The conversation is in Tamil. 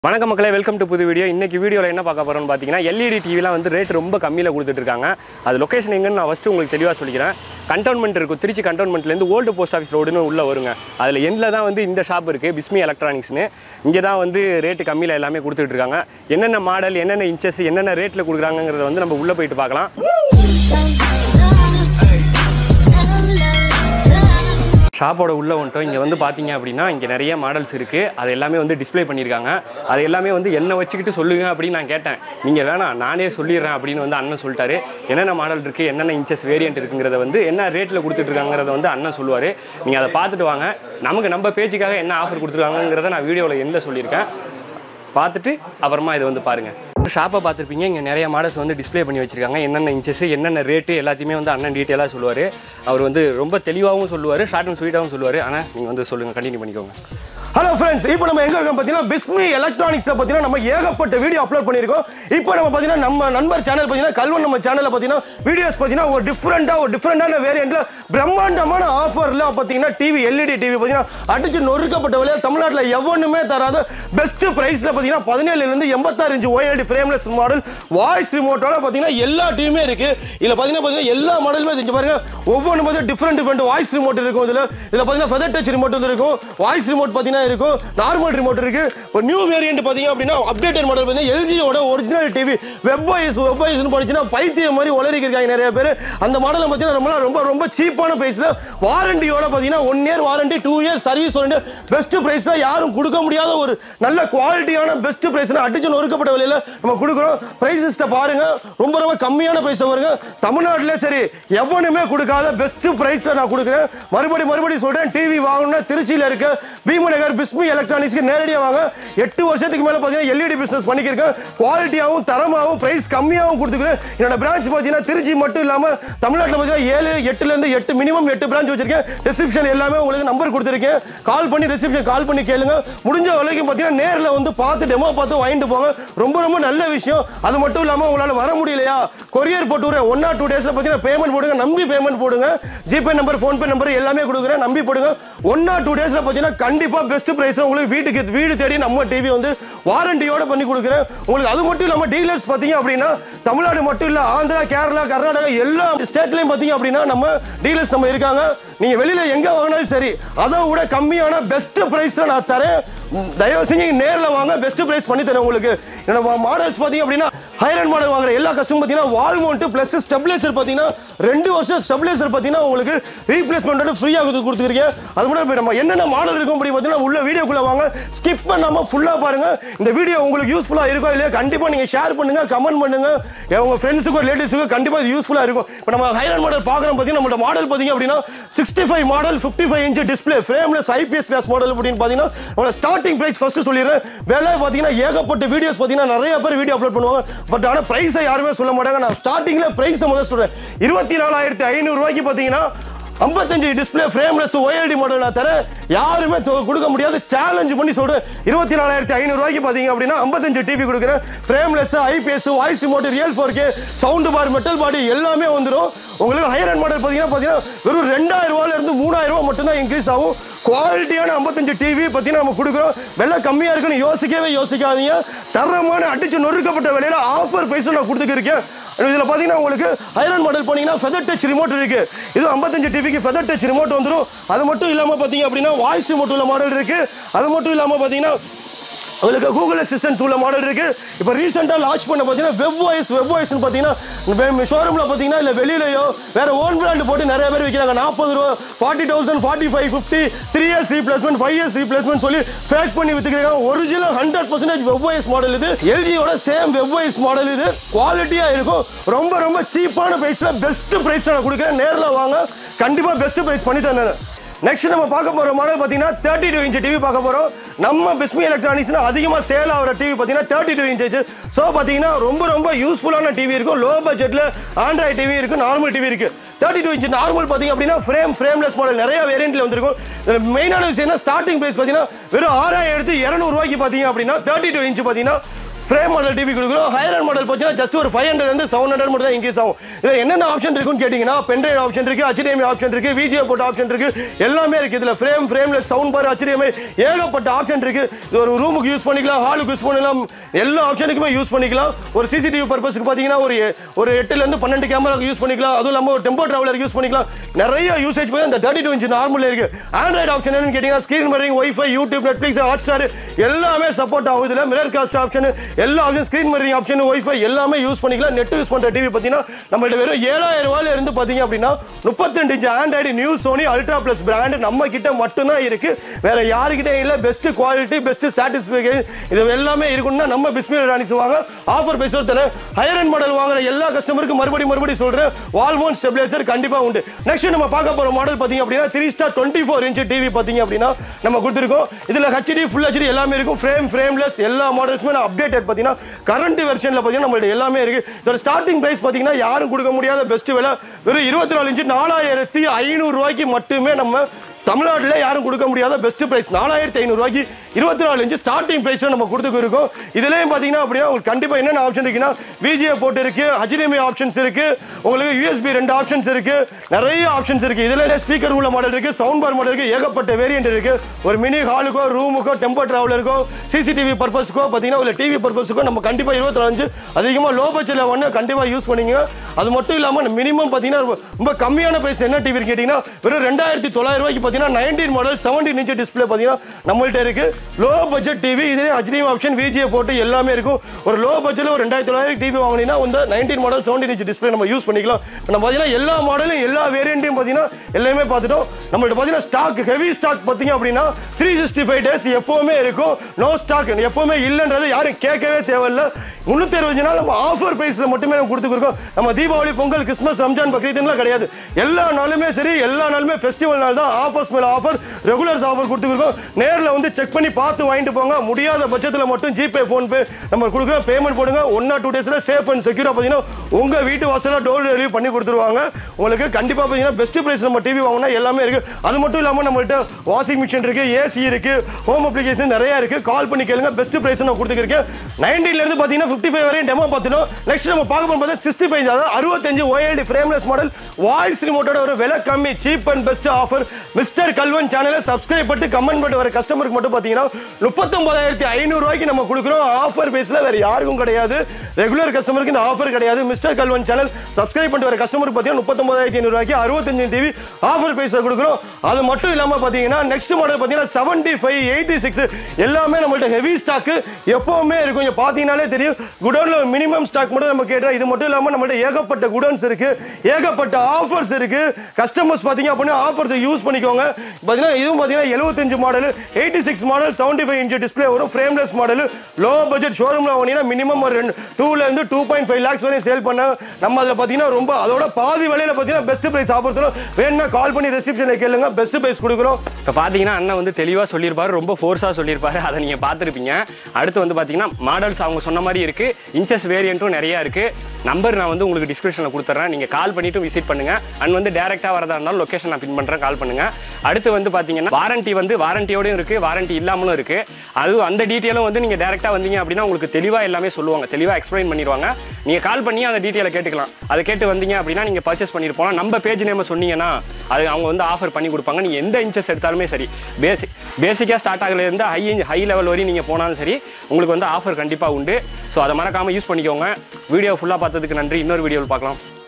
வணக்கம் மக்களே வெல்கம் டு புது வீடியோ இன்னைக்கு வீடியோவில் என்ன பார்க்க போகிறோம்னு பார்த்தீங்கன்னா எல்இடி டிவிலாம் வந்து ரேட் ரொம்ப கம்மியில் கொடுத்துட்டு இருக்காங்க அது லொக்கேஷன் எங்கன்னு நான் ஃபஸ்ட்டு உங்களுக்கு தெளிவாக சொல்லிக்கிறேன் கண்டோன்மெண்ட் இருக்கும் திருச்சி கண்டோன்மெண்ட்லேருந்து ஓல்டு போஸ்ட் ஆஃபீஸ் ரோடுன்னு உள்ளே வருங்க அதில் எண்டில் தான் வந்து இந்த ஷாப் இருக்குது பிஸ்மி எலக்ட்ரானிக்ஸ்னு இங்கே தான் வந்து ரேட்டு கம்மியில் எல்லாமே கொடுத்துட்டு இருக்காங்க என்னென்ன மாடல் என்னென்ன இன்ச்சஸ் என்னென்ன ரேட்டில் கொடுக்குறாங்கிறத வந்து நம்ம உள்ளே போயிட்டு பார்க்கலாம் ஷாப்போட உள்ளே வந்துட்டோம் இங்கே வந்து பார்த்தீங்க அப்படின்னா இங்கே நிறைய மாடல்ஸ் இருக்குது அது எல்லாமே வந்து டிஸ்ப்ளே பண்ணியிருக்காங்க அது எல்லாமே வந்து என்ன வச்சுக்கிட்டு சொல்லுங்க அப்படின்னு நான் கேட்டேன் நீங்கள் வேணாம் நானே சொல்லிடுறேன் அப்படின்னு வந்து அண்ணன் சொல்லிட்டாரு என்னென்ன மாடல் இருக்குது என்னென்ன இன்ச்சஸ் வேரியன்ட் இருக்குங்கிறத வந்து என்ன ரேட்டில் கொடுத்துட்டு இருக்காங்கிறத வந்து அண்ணன் சொல்லுவார் நீங்கள் அதை பார்த்துட்டு வாங்க நமக்கு நம்ம பேஜுக்காக என்ன ஆஃபர் கொடுத்துருக்காங்கிறத நான் வீடியோவில் எந்த சொல்லியிருக்கேன் பார்த்துட்டு அப்புறமா இதை வந்து பாருங்கள் ஷாப்பை பார்த்துருப்பீங்க இங்கே நிறைய மாடல்ஸ் வந்து டிஸ்ப்ளே பண்ணி வச்சிருக்காங்க என்னென்ன இன்ச்சஸ் என்னென்ன ரேட்டு எல்லாத்தையுமே வந்து அண்ணன் டீட்டெயிலாக சொல்லுவார் அவர் வந்து ரொம்ப தெளிவாகவும் சொல்லுவார் ஷார்ட் அண்ட் ஸ்வீட்டாகவும் சொல்லுவார் ஆனால் நீங்கள் வந்து சொல்லுங்கள் கண்டினியூ பண்ணிக்கோங்க ஹலோ ஃப்ரெண்ட்ஸ் இப்போ நம்ம எங்க இருக்கோம் பார்த்தீங்கன்னா பிஸ்மி எலக்ட்ரானிக்ஸ்ல பார்த்தீங்கன்னா நம்ம ஏகப்பட்ட வீடியோ அப்லோட் பண்ணியிருக்கோம் இப்போ நம்ம பார்த்தீங்கன்னா நம்ம நண்பர் சேனல் பார்த்தீங்கன்னா கல்வன் நம்ம சேனல்ல பார்த்தீங்கன்னா வீடியோஸ் பார்த்தீங்கன்னா ஒரு டிஃப்ரெண்டா ஒரு டிஃப்ரெண்டான வேரியண்ட்ல பிரம்மாண்டமான ஆஃபர்ல பார்த்தீங்கன்னா டிவி எல்இடி டிவி பார்த்தீங்கன்னா அடிச்சு நொறுக்கப்பட்ட விலையா தமிழ்நாட்டில் எவனுமே தராத பெஸ்ட் பிரைஸ்ல பார்த்தீங்கன்னா பதினேழுல இருந்து எண்பத்தாறு inch OLED frameless model voice ரிமோட்டோட பார்த்தீங்கன்னா எல்லா டிவியுமே இருக்கு இதுல பார்த்தீங்கன்னா பார்த்தீங்கன்னா எல்லா மாடலுமே இங்க பாருங்க ஒவ்வொன்று பார்த்தீங்கன்னா டிஃப்ரெண்ட் டிஃப்ரெண்ட் வாய்ஸ் ரிமோட் இருக்கும் இதுல இதுல பார்த்தீங்கன்னா ஃபெதர் டச் ரிமோட் வந்து இருக்கும் வாய்ஸ் ரிமோட் பார்த்தீங்கன்னா இருக்கும் நார்மல் ரிமோட் இருக்கு ஒரு நியூ வேரியன்ட் பார்த்தீங்க அப்படின்னா அப்டேட்டட் மாடல் பார்த்தீங்கன்னா எல்ஜியோட original TV web voice web வாய்ஸ்னு படிச்சுன்னா பைத்தியம் மாதிரி உளறிக்கு இருக்காங்க நிறைய பேர் அந்த மாடலை பார்த்தீங்கன்னா ரொம்ப ரொம்ப ரொம்ப சீப்பான பிரைஸ்ல வாரண்டியோட பார்த்தீங்கன்னா one year warranty two year service warranty best பிரைஸ்ல யாரும் கொடுக்க முடியாத ஒரு நல்ல குவாலிட்டியான பெஸ்ட் பிரைஸ்ல அடிச்சு நொறுக்கப்பட்ட விலையில நம்ம கொடுக்குறோம் பிரைஸ் லிஸ்ட்டை பாருங்க ரொம்ப ரொம்ப கம்மியான பிரைஸ் வருங்க தமிழ்நாட்டிலே சரி எவனுமே கொடுக்காத பெஸ்ட் பிரைஸ்ல நான் கொடுக்குறேன் மறுபடி மறுபடி சொல்றேன் டிவி வாங்கணும்னா திருச்சியில இருக்க பீமநகர் பிஸ்மி எலக்ட்ரானிக்ஸ்க்கு நேரடியாக வாங்க எட்டு வருஷத்துக்கு மேல பார்த்தீங்கன்னா எல்இடி பிசினஸ் பண்ணிக்கிறேன் குவாலிட்டியாகவும் தரமாகவும் பிரைஸ் கம்மியாகவும் கொடுத்துக்கிறேன் என்னோட பிரான்ச் பார்த்தீங்கன்னா திருச்சி மட்டும் இல்லாம தமிழ்நாட்டில் பார்த்தீங்கன்னா ஏழு எட்டுல இருந்து எட்டு மினிமம் எட்டு பிரான்ச் வச்சிருக்கேன் டிஸ்கிரிப்ஷன் எல்லாமே உங்களுக்கு நம்பர் கொடுத்துருக்கேன் கால் பண்ணி ரிசப்ஷன் கால் பண்ணி கேளுங்க முடிஞ்ச வரைக்கும் பார்த்தீங்கன்னா நேரில் வந்து பார்த்து டெமோ பார்த்து வாங்கிட்டு போங்க ரொம்ப ரொம்ப நல்ல விஷயம் அது மட்டும் இல்லாமல் உங்களால் வர முடியலையா கொரியர் போட்டு விடுறேன் ஒன் ஆர் டூ டேஸில் பார்த்தீங்கன்னா பேமெண்ட் போடுங்க நம்பி பேமெண்ட் போடுங்க ஜிபே நம்பர் ஃபோன்பே நம்பர் எல்லாமே கொடுக்குறேன் நம்பி போடுங்க ஒன் ஆர் டூ டேஸில் பார்த்தீங்கன்னா கண்டிப்பாக பெஸ்ட் ப்ரைஸில் உங்களுக்கு வீட்டுக்கு வீடு தேடி நம்ம டிவி வந்து வாரண்டியோட பண்ணி கொடுக்குறேன் உங்களுக்கு அது மட்டும் இல்லாமல் டீலர்ஸ் பார்த்தீங்க அப்படின்னா தமிழ்நாடு மட்டும் இல்லை ஆந்திரா கேரளா கர்நாடகா எல்லா ஸ்டேட்லையும் பார்த்தீங்க அப்படின்னா நம்ம டீலர்ஸ் நம்ம இருக்காங்க நீங்க வெளியில எங்க வாங்கினாலும் சரி அதை விட கம்மியான பெஸ்ட் பிரைஸ்ல நான் தரேன் ம், தயவு செஞ்சு நேர்ல வாங்க பெஸ்ட் பிரைஸ் பண்ணி தரேன் உங்களுக்கு என்னோட மாடல்ஸ் பாத்தீங்க அப்படின்னா ஹைரன் மாடல் வாங்குற எல்லா கஸ்டமர் பார்த்தீங்கன்னா வால் மவுண்ட் பிளஸ் ஸ்டெபிலைசர் பார்த்தீங்கன்னா ரெண்டு வருஷம் ஸ்டெபிலைசர் பார்த்தீங்கன்னா உங்களுக்கு ரீப்ளேஸ்மெண்ட்டோட ஃப்ரீயாக கொடுத்துருக்கீங்க அது மட்டும் இப்ப நம்ம என்னென்ன மாடல் இருக்கும் அப்படி பார்த்தீங்கன்னா உள்ள வீடியோக்குள்ள வாங்க ஸ்கிப் பண்ணாம ஃபுல்லா பாருங்க இந்த வீடியோ உங்களுக்கு யூஸ்ஃபுல்லா இருக்கோ இல்லையா கண்டிப்பா நீங்க ஷேர் பண்ணுங்க கமெண்ட் பண்ணுங்க ஏன் உங்க ஃப்ரெண்ட்ஸுக்கும் ரிலேட்டிவ்ஸுக்கும் கண்டிப்பா இது யூஸ்ஃபுல்லா இருக்கும் இப்போ நம்ம ஹைரன் மாடல் பார்க்குறோம் பார்த்தீங்கன்னா நம்மளோட மாடல் பார்த்தீங்க அப்படின்னா sixty five model fifty five inch display frameless IPS class model அப்படின்னு பார்த்தீங்கன்னா நம்மளோட ஸ்டார்டிங் பிரைஸ் ஃபர்ஸ்ட் சொல்லிடுறேன் விலை பார்த்தீங்கன்னா ஏகப்பட்ட வீடியோஸ் பார்த்தீங்கன்னா நிறைய பேர் வீடியோ அப்லோட் பண்ணுவாங்க பட் ஆனால் ப்ரைஸை யாருமே சொல்ல மாட்டாங்க நான் ஸ்டார்டிங்கில் ப்ரைஸை முதல்ல சொல்கிறேன் இருபத்தி நாலாயிரத்தி ஐநூறுரூவாய்க்கு பார்த்தீங்கன்னா ஐம்பத்தஞ்சு டிஸ்பிளே ஃப்ரேம்லெஸ் ஓஎல்டி மாடல் நான் தரேன் யாருமே தொ- கொடுக்க முடியாது சேலஞ்ச் பண்ணி சொல்றேன் இருபத்தி நாலாயிரத்தி ஐநூறு ரூபாய்க்கு பாத்தீங்க அப்படின்னா ஐம்பத்தஞ்சு டிவி கொடுக்குறேன் frameless IPS voice remote real four K sound bar metal body எல்லாமே வந்துடும் உங்களுக்கு ஹையர் அண்ட் மாடல் பார்த்தீங்கன்னா பார்த்தீங்கன்னா வெறும் ரெண்டாயிரம் ரூபாயில இருந்து மூணாயிரம் ரூபாய் மட்டும்தான் இன்க்ரீஸ் ஆகும் குவாலிட்டியான ஐம்பத்தஞ்சு டிவி பார்த்தீங்கன்னா நம்ம கொடுக்குறோம் விலை கம்மியாக இருக்குன்னு யோசிக்கவே யோசிக்காதீங்க தரமான அடிச்சு நொறுக்கப்பட்ட விலையில ஆஃபர் ப்ரைஸும் நான் கொடுத்துருக்கேன் இதில் பார்த்தீங்கன்னா உங்களுக்கு ஐரன் மாடல் போனீங்கன்னா ஃபெதர் டச் ரிமோட் இருக்கு இது ஐம்பத்தஞ்சு டிவிக்கு ஃபெதர் டச் ரிமோட் வந்துடும் அது மட்டும் இல்லாமல் பார்த்தீங்க அப்படின்னா வாய்ஸ் ரிமோட் உள்ள மாடல் இருக்கு அது மட்டும் இல்லாமல் பார்த்தீங்கன்னா உங்களுக்கு கூகுள் அசிஸ்டன்ஸ் உள்ள மாடல் இருக்கு இப்போ ரீசெண்டாக லான்ச் பண்ண பார்த்தீங்கன்னா வெப் வாய்ஸ் வெப் வாய்ஸ்னு பார்த்தீங்கன்னா ஷோரூமில் பார்த்தீங்கன்னா இல்லை வெளியிலயோ வேற ஓன் பிராண்ட் போட்டு நிறைய பேர் விற்கிறாங்க நாற்பது ரூபா forty thousand forty five fifty three years replacement five years replacement சொல்லி ஃபேக் பண்ணி வித்துக்கிறாங்க original hundred percentage web voice model இது எல்ஜியோட சேம் வெப் வாய்ஸ் மாடல் இது குவாலிட்டியாக இருக்கும் ரொம்ப ரொம்ப சீப்பான ப்ரைஸில் பெஸ்ட் ப்ரைஸ் நான் கொடுக்குறேன் நேரில் வாங்க கண்டிப்பாக பெஸ்ட் ப்ரைஸ் பண்ணி தந்தேன் நெக்ஸ்ட் நம்ம பார்க்க போற மாடல் பார்த்தீங்கன்னா தேர்ட்டி டூ இன்ச் டிவி பார்க்க போறோம் நம்ம பிஸ்மி எலக்ட்ரானிக்ஸ்னா அதிகமாக சேல் ஆகிற டிவி பார்த்தீங்கன்னா தேர்ட்டி டூ இன்ச் ஸோ பார்த்தீங்கன்னா ரொம்ப ரொம்ப யூஸ்ஃபுல்லான டிவி இருக்கும் லோ பட்ஜெட்டில் ஆண்ட்ராய்ட் டிவி இருக்கு நார்மல் டிவி இருக்கு தேர்ட்டி டூ இன்ச் நார்மல் பார்த்தீங்க அப்படின்னா ஃப்ரேம் ஃப்ரேம்லெஸ் மாடல் நிறைய வேரியன்ட்ல வந்திருக்கும் மெயினான விஷயம் என்ன ஸ்டார்டிங் பிரைஸ் பார்த்தீங்கன்னா வெறும் ஆறாயிரத்து இரநூறுவாய்க்கு பார்த்தீங்க அப்படின்னா தேர்ட்டி டூ இன்ச் பார்த்தீங்கன்னா ஃப்ரேம் மாடல் டிவி கொடுக்குறோம் ஹையர் அண்ட் மாடல் பார்த்தீங்கன்னா ஜஸ்ட் ஒரு ஃபைவ் ஹண்ட்ரட் வந்து செவன் ஹண்ட்ரட் மட்டும் தான் இன்க்ரீஸ் ஆகும் இதில் என்னென்ன ஆப்ஷன் இருக்குன்னு கேட்டிங்கன்னா பென்ட்ரைவ் ஆப்ஷன் இருக்கு HDMI ஆப்ஷன் இருக்கு விஜிஏ போட்ட ஆப்ஷன் இருக்கு எல்லாமே இருக்கு இதில் frame frameless sound bar HDMI ஏகப்பட்ட ஆப்ஷன் இருக்கு இது ஒரு ரூமுக்கு யூஸ் பண்ணிக்கலாம் ஹாலுக்கு யூஸ் பண்ணலாம் எல்லா ஆப்ஷனுக்குமே யூஸ் பண்ணிக்கலாம் ஒரு சிசிடிவி பர்பஸ்க்கு பார்த்தீங்கன்னா ஒரு ஒரு எட்டுல இருந்து பன்னெண்டு கேமரா யூஸ் பண்ணிக்கலாம் அதுவும் இல்லாமல் ஒரு டெம்போ டிராவலர் யூஸ் பண்ணிக்கலாம் நிறைய யூசேஜ் போய் அந்த தேர்ட்டி டூ இன்ச் நார்மல் இருக்கு ஆண்ட்ராய்டு ஆப்ஷன் என்னன்னு கேட்டீங்கன்னா screen mirroring WiFi YouTube Netflix Hotstar எல்லாமே சப்போர்ட் ஆகும் இதில் மிரர் காஸ்ட் ஆப்ஷன் எல்லா option screen mirroring option WiFi எல்லாமே யூஸ் பண்ணிக்கலாம் நெட் யூஸ் பண்ற டிவி பார்த்தீங்கன்னா நம்மள்ட்ட வெறும் ஏழாயிரம் ரூபாயில இருந்து பார்த்தீங்க அப்படின்னா முப்பத்தெண்டு inch Android new Sony ultra plus brand நம்ம கிட்ட மட்டும்தான் இருக்கு வேற யாருக்கிட்டே இல்ல பெஸ்ட் குவாலிட்டி பெஸ்ட் சாட்டிஸ்ஃபைகேஷன் இது எல்லாமே இருக்குன்னா நம்ம பிஸ்மி எலக்ட்ரானிக்ஸ் வாங்க ஆஃபர் பேசுறது தரேன் ஹையர் அண்ட் மாடல் வாங்குற எல்லா கஸ்டமருக்கும் மறுபடியும் மறுபடியும் சொல்றேன் வால்மோன் ஸ்டெபிலைசர் கண்டிப்பா உண்டு நெக்ஸ்ட் நம்ம பார்க்க போற மாடல் பாத்தீங்க அப்படின்னா three star twenty four inch TV பாத்தீங்க அப்படின்னா நம்ம கொடுத்துருக்கோம் இதுல ஹெச்டி ஃபுல் ஹெச்டி எல்லாமே இருக்கும் ஃப்ரேம் ஃப்ரேம்லெஸ் எல்லா மாடல்ஸுமே நான் அப்டேட்டட் பாத்தீங்கன்னா கரண்ட் வெர்ஷன்ல பாத்தீங்கன்னா நம்மள்ட்ட எல்லாமே இருக்கு இதோட ஸ்டார்டிங் பிரைஸ் பாத்தீங்கன்னா யாரும் கொடுக்க முடியாத பெஸ்ட் விலை வெறும் இருபத்தி நாலு இன்ச்சு நாலாயிரத்தி ஐநூறு ரூபாய்க்கு மட்டுமே நம்ம தமிழ்நாட்டில் யாரும் கொடுக்க முடியாத பெஸ்ட் பிரைஸ் நாலாயிரத்தி ஐநூறுரூவாய்க்கு இருபத்தி நாலு இன்ச்சு ஸ்டார்டிங் பிரைஸ் நம்ம கொடுத்துக்கு இருக்கோம் இதுலேயும் பார்த்தீங்கன்னா அப்படியே உங்களுக்கு கண்டிப்பாக என்னென்ன ஆப்ஷன் இருக்குன்னா விஜிஏ போட்டு இருக்கு HDMI ஆப்ஷன்ஸ் இருக்கு உங்களுக்கு யூஎஸ்பி ரெண்டு ஆப்ஷன்ஸ் இருக்கு நிறைய ஆப்ஷன்ஸ் இருக்கு இதுல ஸ்பீக்கர் உள்ள மாடல் இருக்கு சவுண்ட் பார் மாடல் இருக்கு ஏகப்பட்ட வேரியன்ட் இருக்கு ஒரு மினி ஹாலுக்கோ ரூமுக்கோ டெம்போ டிராவலருக்கோ சிசிடிவி பர்பஸ்க்கோ பார்த்தீங்கன்னா ஒரு டிவி பர்பஸ்க்கோ நம்ம கண்டிப்பாக இருபத்தி நாலு அதிகமாக லோ பட்ஜெட்டில் ஒன்று கண்டிப்பாக யூஸ் பண்ணிங்க அது மட்டும் இல்லாமல் மினிமம் பார்த்தீங்கன்னா ரொம்ப- ரொம்ப கம்மியான பிரைஸ் என்ன டிவி கேட்டிங்கன்னா வெறும் ரெண்டாயிரத்தி தொள்ளாயிரம் ரூபாய்க்கு பார்த்தீங்கன்னா nineteen model seventeen inch display பார்த்தீங்கன்னா நம்மள்ட்ட இருக்கு லோ பட்ஜெட் டிவி இதுலேயே HDMI ஆப்ஷன் விஜிஏ போட்டு எல்லாமே இருக்கும் ஒரு லோ பட்ஜெட்டில் ஒரு ரெண்டாயிரத்தி தொள்ளாயிரம் டிவி வாங்கினீங்கன்னா இந்த nineteen model seventeen inch display நம்ம யூஸ் பண்ணிக்கலாம் நம்ம பார்த்தீங்கன்னா எல்லா மாடலும் எல்லா வேரியண்ட்டையும் பார்த்தீங்கன்னா எல்லாமே பார்த்துட்டோம் நம்மள்ட்ட பார்த்தீங்கன்னா ஸ்டாக் ஹெவி ஸ்டாக் பார்த்தீங்க அப்படின்னா த்ரீ சிக்ஸ்டி ஃபைவ் டேஸ் எப்பவுமே இருக்கும் நோ ஸ்டாக் எப்பவுமே இல்லைன்றது யாரும் கேட்கவே தேவையில்ல முந்நூற்றி அறுபது நாள் நம்ம ஆஃபர் ப்ரைஸில் மட்டுமே நம்ம கொடுத்துருக்கோம் நம்ம தீபாவளி பொங்கல் கிறிஸ்மஸ் ரம்ஜான் பக்ரீத்லாம் கிடையாது எல்லா நாளுமே சரி எல்லா நாளுமே ஃபெஸ்டிவல் நாள் தான் ஆஃபர்ஸ் மேலே ஆஃபர் ரெகுலர்ஸ் ஆஃபர் கொடுத்துருக்கோம் நேரில் வந்து செக் பண்ணி பார்த்து வாங்கிட்டு போங்க முடியாத பட்சத்தில் மட்டும் ஜிபே ஃபோன்பே நம்ம கொடுக்குறோம் பேமெண்ட் போடுங்க ஒன் ஆர் டூ டேஸில் சேஃப் அண்ட் செக்யூராக பார்த்தீங்கன்னா உங்கள் வீட்டு வாசலில் டோர் டெலிவரி பண்ணி கொடுத்துருவாங்க உங்களுக்கு கண்டிப்பாக பார்த்தீங்கன்னா பெஸ்ட் ப்ரைஸ் நம்ம டிவி வாங்கினா எல்லாமே இருக்குது அது மட்டும் இல்லாமல் நம்மள்ட்ட வாஷிங் மிஷின் இருக்குது ஏசி இருக்குது ஹோம் அப்ளிகேஷன் நிறைய இருக்குது கால் பண்ணி கேளுங்க பெஸ்ட் ப்ரைஸ் நான் கொடுத்துருக்கேன் நைன்டீன்லேருந்து பார்த்தீங்கன்னா ஃபிஃப்டி ஃபைவ் வரையும் டெமோ பார்த்துட்டோம் நெக்ஸ்ட் நம்ம பார்க்க போகும்போது சிக்ஸ்டி ஃபைவ் அதாவது அறுபத்தஞ்சு ஓஎல்டி ஃப்ரேம்லெஸ் மாடல் வாய்ஸ் ரிமோட்டோட ஒரு விலை கம்மி cheap and best offer mister Kalvan சேனலை சப்ஸ்கிரைப் பண்ணிட்டு கமெண்ட் பண்ணிட்டு வர கஸ்டமருக்கு மட்டும் பார்த்தீங்கன்னா முப்பத்தொன்பதாயிரத்தி ஐநூறு ரூபாய்க்கு நம்ம கொடுக்குறோம் ஆஃபர் பேஸில் வேற யாருக்கும் கிடையாது ரெகுலர் கஸ்டமருக்கு இந்த ஆஃபர் கிடையாது மிஸ்டர் கல்வன் சேனல் சப்ஸ்கிரைப் பண்ணிட்டு வர கஸ்டமருக்கு பார்த்தீங்கன்னா முப்பத்தொன்பதாயிரத்தி ஐநூறு ரூபாய்க்கு அறுபத்தஞ்சு டிவி ஆஃபர் பேஸில் கொடுக்குறோம் அது மட்டும் இல்லாமல் பார்த்தீங்கன்னா நெக்ஸ்ட் மாடல் பார்த்தீங்கன்னா செவன்டி ஃபைவ் எயிட்டி சிக்ஸ் எல்லாமே நம்மள்ட்ட ஹெவி ஸ்டாக்கு எப்பவுமே இருக்கும் இங்க பார்த்தீங்கன்னாலே தெரியும் குடோன்ல மினிமம் ஸ்டாக் மட்டும் நம்ம கேட்டோம் இது மட்டும் இல்லாமல் நம்மள்ட்ட ஏகப்பட்ட குடோன்ஸ் இருக்கு ஏகப்பட்ட ஆஃபர்ஸ் இருக்கு கஸ்டமர்ஸ் பார்த்தீங்க அப்படின்னா ஆஃபர்ஸ் யூஸ் பண்ணிக்கோங்க பார்த்தீங்கன்னா இதுவும் பார்த்தீங்கன்னா எழுபத்தஞ்சு model eighty six model seventy five inch display வரும் ஃப்ரேம்லெஸ் மாடல் லோ பட்ஜெட் ஷோரூமில் வாங்கினீங்கன்னா மினிமம் ஒரு ரெண்டு டூல இருந்து டூ பாயிண்ட் ஃபைவ் லேக்ஸ் வரையும் சேல் பண்ண நம்ம அதில் பார்த்தீங்கன்னா ரொம்ப அதோட பாதி விலையில பார்த்தீங்கன்னா பெஸ்ட் பிரைஸ் ஆஃபர் தரும் வேணும்னா கால் பண்ணி ரெசிப்ஷனில் கேளுங்க பெஸ்ட் பிரைஸ் கொடுக்குறோம் இப்போ பார்த்தீங்கன்னா அண்ணன் வந்து தெளிவாக சொல்லியிருப்பாரு ரொம்ப ஃபோர்ஸாக சொல்லியிருப்பாரு அதை நீங்கள் பார்த்துருப்பீங்க அடுத்து வந்து பார்த்தீங்கன்னா மாடல்ஸ் அவங்க சொன்ன மாதிரி இருக்குது இன்ச்சஸ் வேரியண்ட்டும் நிறையா இருக்குது நம்பர் நான் வந்து உங்களுக்கு டிஸ்கிரிப்ஷனில் கொடுத்துட்றேன் நீங்கள் கால் பண்ணிவிட்டு விசிட் பண்ணுங்கள் அண்ட் வந்து டேரெக்டாக வரதா இருந்தாலும் லொக்கேஷன் நான் பின் பண்ணுறேன் கால் பண்ணுங்கள் அடுத்து வந்து பார்த்தீங்கன்னா வாரண்டி வந்து வாரண்டியோடையும் இருக்குது வாரண்டி இல்லாமலும் இருக்குது அதுவும் அந்த டீட்டெயிலும் வந்து நீங்கள் டேரெக்டாக வந்தீங்க அப்படின்னா உங்களுக்கு தெளிவாக எல்லாமே சொல்லுவாங்க தெளிவாக எக்ஸ்பிளைன் பண்ணிடுவாங்க நீங்கள் கால் பண்ணி அந்த டீட்டெயிலை கேட்டுக்கலாம் அதை கேட்டு வந்தீங்க அப்படின்னா நீங்கள் பர்ச்சேஸ் பண்ணிட்டு போனால் நம்ம பேஜ் நேம் சொன்னீங்கன்னா அது அவங்க வந்து ஆஃபர் பண்ணி கொடுப்பாங்க நீங்கள் எந்த இன்ச்சஸ் எடுத்தாலுமே சரி பேசிக் பேசிக்காக ஸ்டார்ட் ஆகலேருந்து ஹை ஹை லெவல் வரையும் நீங்கள் போனாலும் சரி உங்களுக்கு வந்து ஆஃபர் கண்டிப்பாக உண்டு ஸோ அதை மறக்காமல் யூஸ் பண்ணிக்கோங்க வீடியோ ஃபுல்லாக பார்த்ததுக்கு நன்றி இன்னொரு வீடியோவில் பார்க்கலாம்